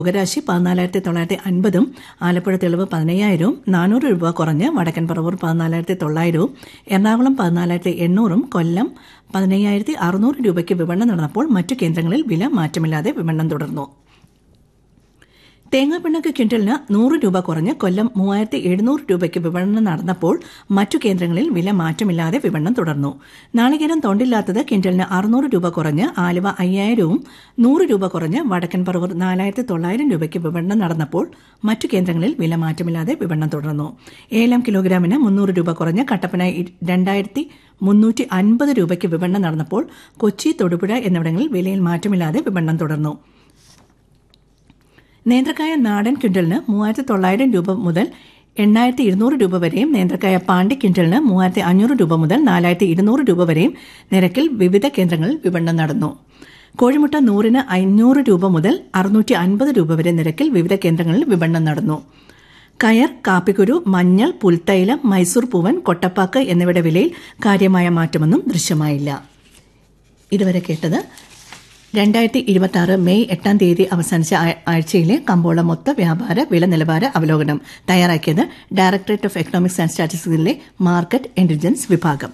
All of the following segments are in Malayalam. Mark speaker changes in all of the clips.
Speaker 1: തുകരാശി പതിനാലായിരത്തി തൊള്ളായിരത്തി അൻപതും ആലപ്പുഴ തെളിവ് പതിനയ്യായിരവും നാനൂറ് രൂപ കുറഞ്ഞ് വടക്കൻ പറവൂർ പതിനാലായിരത്തി തൊള്ളായിരവും എറണാകുളം പതിനാലായിരത്തി എണ്ണൂറും കൊല്ലം പതിനയ്യായിരത്തി അറുന്നൂറ് രൂപയ്ക്ക് വിപണനം നടന്നപ്പോൾ മറ്റു കേന്ദ്രങ്ങളിൽ വില മാറ്റമില്ലാതെ വിപണനം തുടർന്നു തേങ്ങാപ്പിണ്ണക്ക് ക്വിന്റലിന് നൂറ് രൂപ കുറഞ്ഞ് കൊല്ലം മൂവായിരത്തി എഴുന്നൂറ് രൂപയ്ക്ക് വിപണനം നടന്നപ്പോൾ മറ്റു കേന്ദ്രങ്ങളിൽ വില മാറ്റമില്ലാതെ വിപണനം തുടർന്നു നാളികേരം തൊണ്ടില്ലാത്തത് ക്വിന്റലിന് അറുന്നൂറ് രൂപ കുറഞ്ഞ് ആലുവ അയ്യായിരവും നൂറ് രൂപ കുറഞ്ഞ് വടക്കൻ പറവൂർ നാലായിരത്തി തൊള്ളായിരം രൂപയ്ക്ക് വിപണനം നടന്നപ്പോൾ മറ്റു കേന്ദ്രങ്ങളിൽ വില മാറ്റമില്ലാതെ വിപണനം തുടർന്നു ഏലം കിലോഗ്രാമിന് മുന്നൂറ് രൂപ കുറഞ്ഞ് കട്ടപ്പന രണ്ടായിരത്തി മുന്നൂറ്റി അൻപത് രൂപയ്ക്ക് വിപണനം നടന്നപ്പോൾ കൊച്ചി തൊടുപുഴ എന്നിവിടങ്ങളിൽ വിലയിൽ മാറ്റമില്ലാതെ വിപണനം തുടർന്നു നേന്ത്രക്കായ നാടൻ ക്വിന്റലിന് മൂവായിരത്തി തൊള്ളായിരം രൂപ മുതൽ എണ്ണായിരത്തി ഇരുന്നൂറ് രൂപ വരെയും നേന്ത്രക്കായ പാണ്ടി ക്വിന്റലിന് മൂവായിരത്തി അഞ്ഞൂറ് രൂപ മുതൽ നാലായിരത്തി ഇരുന്നൂറ് രൂപ വരെയും നിരക്കിൽ വിവിധ കേന്ദ്രങ്ങളിൽ വിപണനം നടന്നു കോഴിമുട്ട നൂറിന് അഞ്ഞൂറ് രൂപ മുതൽ അറുന്നൂറ്റി അൻപത് രൂപ വരെ നിരക്കിൽ വിവിധ കേന്ദ്രങ്ങളിൽ വിപണനം നടന്നു കയർ കാപ്പിക്കുരു മഞ്ഞൾ പുൽത്തൈലം മൈസൂർ പൂവൻ കൊട്ടപ്പാക്ക് എന്നിവയുടെ വിലയിൽ കാര്യമായ മാറ്റമൊന്നും ദൃശ്യമായില്ല ഇതുവരെ കേട്ടത് രണ്ടായിരത്തി ഇരുപത്തി ആറ് മെയ് എട്ടാം തീയതി അവസാനിച്ച ആഴ്ചയിലെ കമ്പോള മൊത്ത വ്യാപാര വില നിലവാര അവലോകനം തയ്യാറാക്കിയത് ഡയറക്ടറേറ്റ് ഓഫ് എക്കണോമിക്സ് ആൻഡ് സ്റ്റാറ്റിസ്റ്റിക്സിലെ മാർക്കറ്റ് ഇന്റലിജൻസ് വിഭാഗം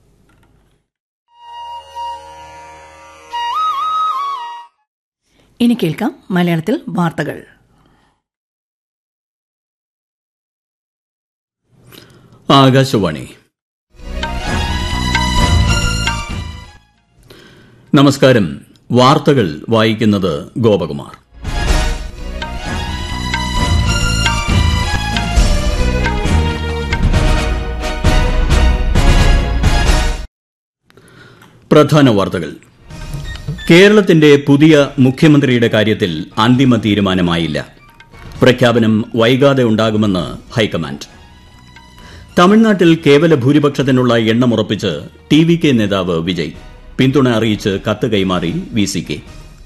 Speaker 1: ഇനി കേൾക്കാം മലയാളത്തിൽ വാർത്തകൾ
Speaker 2: ആകാശവാണി നമസ്കാരം വാർത്തകൾ വായിക്കുന്നത് ഗോപകുമാർ പ്രധാന വാർത്തകൾ കേരളത്തിന്റെ പുതിയ മുഖ്യമന്ത്രിയുടെ കാര്യത്തിൽ അന്തിമ തീരുമാനമായില്ല പ്രഖ്യാപനം വൈകാതെ ഉണ്ടാകുമെന്ന് ഹൈക്കമാൻഡ് തമിഴ്നാട്ടിൽ കേവല ഭൂരിപക്ഷത്തിനുള്ള എണ്ണമുറപ്പിച്ച് ടി വി കെ നേതാവ് വിജയ് പിന്തുണ അറിയിച്ച് കത്ത് കൈമാറി വി സി കെ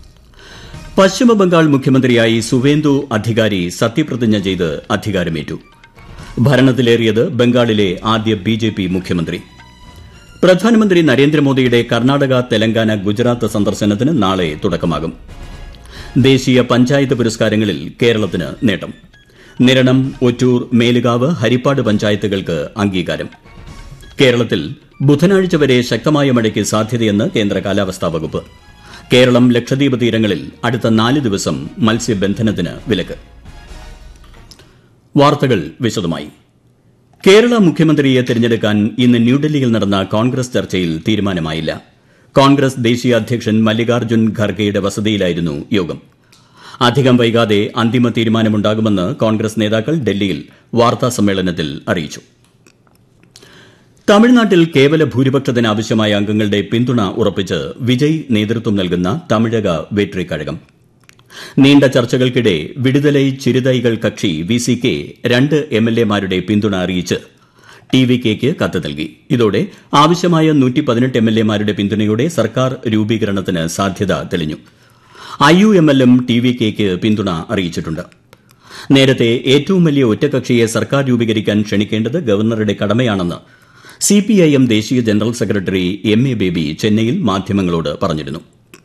Speaker 2: പശ്ചിമബംഗാൾ മുഖ്യമന്ത്രിയായി സുവേന്ദു അധികാരി സത്യപ്രതിജ്ഞ ചെയ്ത് അധികാരമേറ്റു ഭരണത്തിലേറിയത് ബംഗാളിലെ ആദ്യ ബി ജെ പി മുഖ്യമന്ത്രി പ്രധാനമന്ത്രി നരേന്ദ്രമോദിയുടെ കർണാടക തെലങ്കാന ഗുജറാത്ത് സന്ദർശനത്തിന് നാളെ തുടക്കമാകും ദേശീയ പഞ്ചായത്ത് പുരസ്കാരങ്ങളിൽ കേരളത്തിന് നേട്ടം നിരണം ഒറ്റൂർ മേലുകാവ് ഹരിപ്പാട് പഞ്ചായത്തുകൾക്ക് അംഗീകാരം കേരളത്തിൽ ബുധനാഴ്ച വരെ ശക്തമായ മഴയ്ക്ക് സാധ്യതയെന്ന് കേന്ദ്ര കാലാവസ്ഥാ വകുപ്പ് കേരളം ലക്ഷദ്വീപ് തീരങ്ങളിൽ അടുത്ത നാല് ദിവസം മത്സ്യബന്ധനത്തിന് വിലക്ക് വാർത്തകൾ വിശദമായി കേരള മുഖ്യമന്ത്രിയെ തെരഞ്ഞെടുക്കാൻ ഇന്ന് ന്യൂഡൽഹിയിൽ നടന്ന കോൺഗ്രസ് ചർച്ചയിൽ തീരുമാനമായില്ല കോൺഗ്രസ് ദേശീയ അധ്യക്ഷൻ മല്ലികാർജ്ജുൻ ഖർഗെയുടെ വസതിയിലായിരുന്നു യോഗം അധികം വൈകാതെ അന്തിമ തീരുമാനമുണ്ടാകുമെന്ന് കോൺഗ്രസ് നേതാക്കൾ ഡൽഹിയിൽ വാർത്താസമ്മേളനത്തിൽ അറിയിച്ചു തമിഴ്നാട്ടിൽ കേവല ഭൂരിപക്ഷത്തിന് ആവശ്യമായ അംഗങ്ങളുടെ പിന്തുണ ഉറപ്പിച്ച് വിജയ് നേതൃത്വം നൽകുന്ന തമിഴക വെട്രി കഴകം നീണ്ട ചർച്ചകൾക്കിടെ വിടുതലൈ ചിരുതൈകൾ കക്ഷി വി സി കെ രണ്ട് എം എൽ എമാരുടെ പിന്തുണ അറിയിച്ച് ടി വി കെയ്ക്ക് കത്ത് നൽകി ഇതോടെ ആവശ്യമായ നൂറ്റി പതിനെട്ട് എം എൽ എമാരുടെ പിന്തുണയോടെ സർക്കാർ രൂപീകരണത്തിന് സാധ്യത തെളിഞ്ഞു ഐ യു എം എല്ലും ടി വി കെയ്ക്ക് പിന്തുണ അറിയിച്ചിട്ടുണ്ട് നേരത്തെ ഏറ്റവും വലിയ ഒറ്റകക്ഷിയെ സർക്കാർ രൂപീകരിക്കാൻ ക്ഷണിക്കേണ്ടത് ഗവർണറുടെ കടമയാണെന്ന് സിപിഐഎം ദേശീയ general secretary M A Baby ചെന്നൈയിൽ മാധ്യമങ്ങളോട് പറഞ്ഞിരുന്നു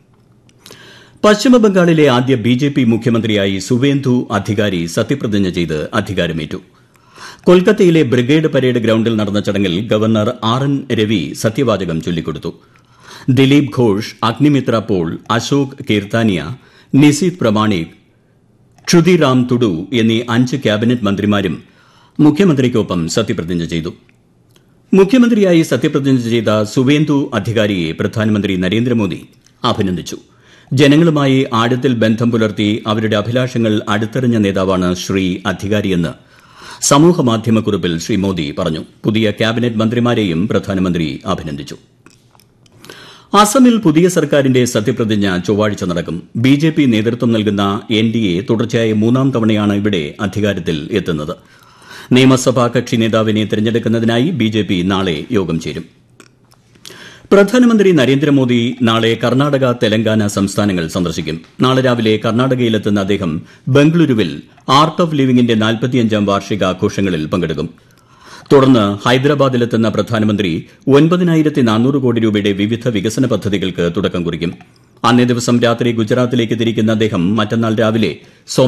Speaker 2: പശ്ചിമബംഗാളിലെ ആദ്യ ബി ജെ പി മുഖ്യമന്ത്രിയായി സുവേന്ദു അധികാരി സത്യപ്രതിജ്ഞ ചെയ്ത് അധികാരമേറ്റു കൊൽക്കത്തയിലെ ബ്രിഗേഡ് പരേഡ് ഗ്രൌണ്ടിൽ നടന്ന ചടങ്ങിൽ ഗവർണർ ആർ എൻ രവി സത്യവാചകം ചൊല്ലിക്കൊടുത്തു ദിലീപ് ഘോഷ് അഗ്നിമിത്ര പോൾ അശോക് കീർത്താനിയ നിസീത് പ്രമാണിക് ക്ഷുതിറാം തുഡു എന്നീ അഞ്ച് ക്യാബിനറ്റ് മന്ത്രിമാരും മുഖ്യമന്ത്രിക്കൊപ്പം സത്യപ്രതിജ്ഞ ചെയ്തു മുഖ്യമന്ത്രിയായി സത്യപ്രതിജ്ഞ ചെയ്ത സുവേന്ദു അധികാരിയെ പ്രധാനമന്ത്രി നരേന്ദ്രമോദി അഭിനന്ദിച്ചു ജനങ്ങളുമായി ആഴത്തിൽ ബന്ധം പുലർത്തി അവരുടെ അഭിലാഷങ്ങൾ അടുത്തെറിഞ്ഞ നേതാവാണ് ശ്രീ അധികാരിയെന്ന് സമൂഹമാധ്യമക്കുറിപ്പിൽ ശ്രീ മോദി പറഞ്ഞു പുതിയ ക്യാബിനറ്റ് മന്ത്രിമാരെയും പ്രധാനമന്ത്രി അഭിനന്ദിച്ചു അസമിൽ പുതിയ സർക്കാരിന്റെ സത്യപ്രതിജ്ഞ ചൊവ്വാഴ്ച നടക്കും ബി ജെ പി നേതൃത്വം നൽകുന്ന എൻ ഡി എ തുടർച്ചയായ മൂന്നാം തവണയാണ് ഇവിടെ അധികാരത്തിൽ എത്തുന്നത് നിയമസഭാ കക്ഷി നേതാവിനെ തെരഞ്ഞെടുക്കുന്നതിനായി ബി ജെ പി നാളെ യോഗം ചേരും പ്രധാനമന്ത്രി നരേന്ദ്രമോദി നാളെ കർണാടക തെലങ്കാന സംസ്ഥാനങ്ങൾ സന്ദർശിക്കും നാളെ രാവിലെ കർണാടകയിലെത്തുന്ന അദ്ദേഹം ബംഗളൂരുവിൽ ആർട്ട് ഓഫ് ലിവിംഗിന്റെ നാൽപ്പത്തിയഞ്ചാം വാർഷികാഘോഷങ്ങളിൽ പങ്കെടുക്കും തുടർന്ന് ഹൈദരാബാദിലെത്തുന്ന പ്രധാനമന്ത്രി ഒൻപതിനായിരത്തി നാനൂറ് കോടി രൂപയുടെ വിവിധ വികസന പദ്ധതികൾക്ക് തുടക്കം കുറിക്കും അന്നേ ദിവസം രാത്രി ഗുജറാത്തിലേക്ക് തിരിക്കുന്ന അദ്ദേഹം മറ്റന്നാൾ രാവിലെ